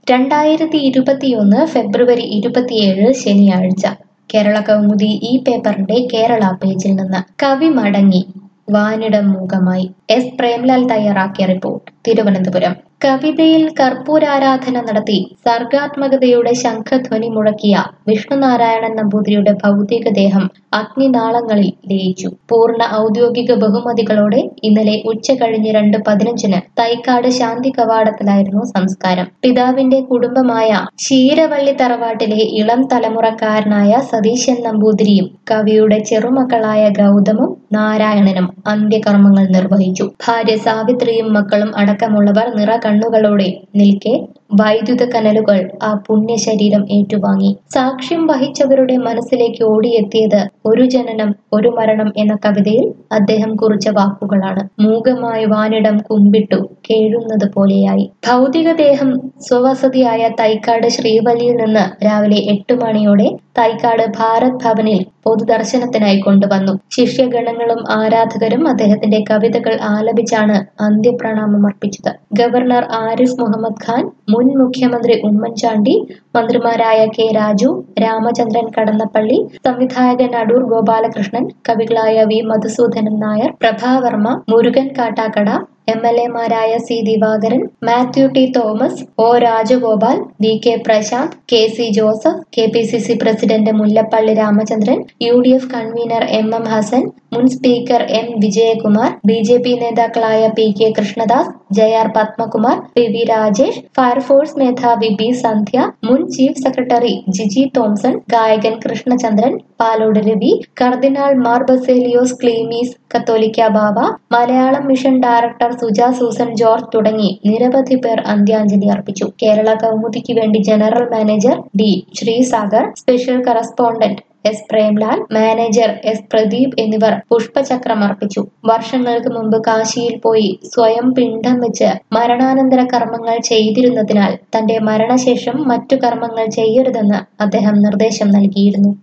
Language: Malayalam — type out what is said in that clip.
രണ്ടായിരത്തി ഇരുപത്തിയൊന്ന് ഫെബ്രുവരി ഇരുപത്തിയേഴ് ശനിയാഴ്ച കേരള കൗമുദി ഈ പേപ്പറിന്റെ കേരള പേജിൽ നിന്ന് കവി മടങ്ങി വാനിടം മൂകമായി എസ് പ്രേംലാൽ തയ്യാറാക്കിയ റിപ്പോർട്ട് തിരുവനന്തപുരം കവിതയിൽ കർപ്പൂരാരാധന നടത്തി സർഗാത്മകതയുടെ ശംഖധ്വനി മുഴക്കിയ വിഷ്ണുനാരായണൻ നമ്പൂതിരിയുടെ ഭൗതികദേഹം അഗ്നിനാളങ്ങളിൽ ലയിച്ചു പൂർണ്ണ ഔദ്യോഗിക ബഹുമതികളോടെ ഇന്നലെ ഉച്ച കഴിഞ്ഞ് രണ്ട് പതിനഞ്ചിന് തൈക്കാട് ശാന്തി കവാടത്തിലായിരുന്നു സംസ്കാരം പിതാവിന്റെ കുടുംബമായ ശീരവള്ളി തറവാട്ടിലെ ഇളം തലമുറക്കാരനായ സതീശൻ നമ്പൂതിരിയും കവിയുടെ ചെറുമക്കളായ ഗൗതമും നാരായണനും അന്ത്യകർമ്മങ്ങൾ നിർവഹിച്ചു ഭാര്യ സാവിത്രിയും മക്കളും അടക്കമുള്ളവർ നിറ കണ്ണുകളോടെ നിൽക്കെ വൈദ്യുത കനലുകൾ ആ പുണ്യ ശരീരം ഏറ്റുവാങ്ങി സാക്ഷ്യം വഹിച്ചവരുടെ മനസ്സിലേക്ക് ഓടിയെത്തിയത് ഒരു ജനനം ഒരു മരണം എന്ന കവിതയിൽ അദ്ദേഹം കുറിച്ച വാക്കുകളാണ് മൂകമായ വാനിടം കുമ്പിട്ടു കേഴുന്നത് പോലെയായി ഭൗതികദേഹം സ്വവസതിയായ തൈക്കാട് ശ്രീവല്ലിയിൽ നിന്ന് രാവിലെ എട്ട് മണിയോടെ തൈക്കാട് ഭാരത് ഭവനിൽ പൊതുദർശനത്തിനായി കൊണ്ടുവന്നു ശിഷ്യഗണങ്ങളും ആരാധകരും അദ്ദേഹത്തിന്റെ കവിതകൾ ആലപിച്ചാണ് അന്ത്യപ്രണാമം അർപ്പിച്ചത് ഗവർണർ ആരിഫ് മുഹമ്മദ് ഖാൻ മുൻ മുഖ്യമന്ത്രി ഉമ്മൻചാണ്ടി മന്ത്രിമാരായ കെ രാജു രാമചന്ദ്രൻ കടന്നപ്പള്ളി സംവിധായകൻ അടൂർ ഗോപാലകൃഷ്ണൻ കവികളായ V Madhusoodanan Nair Prabha Varma Murukan Kattakkada M L എമാരായ C Divakaran Mathew T Thomas O Rajagopal V K Prasanth K C Joseph K P C C president Mullappally Ramachandran U D F convener M M Hassan മുൻ speaker M Vijayakumar B J P നേതാക്കളായ P K Krishnadas J R Padmakumar P V Rajesh fire force മേധാവി ബി സന്ധ്യ മുൻ ചീഫ് സെക്രട്ടറി ജിജി തോംസൺ ഗായകൻ കൃഷ്ണചന്ദ്രൻ പാലോട് രവി കർദിനാൾ Mar Baselios Cleemis Catholica Bava Malayalam mission director Suja Susan George തുടങ്ങി നിരവധി പേർ അന്ത്യാഞ്ജലി അർപ്പിച്ചു കേരള കൗമുദിക്ക് വേണ്ടി general manager D Sreesagar special correspondent S Premlal manager S Pradeep എന്നിവർ പുഷ്പചക്രം അർപ്പിച്ചു വർഷങ്ങൾക്ക് മുമ്പ് കാശിയിൽ പോയി സ്വയം പിണ്ഡം വെച്ച് മരണാനന്തര കർമ്മങ്ങൾ ചെയ്തിരുന്നതിനാൽ തന്റെ മരണശേഷം മറ്റു കർമ്മങ്ങൾ ചെയ്യരുതെന്ന് അദ്ദേഹം നിർദ്ദേശം നൽകിയിരുന്നു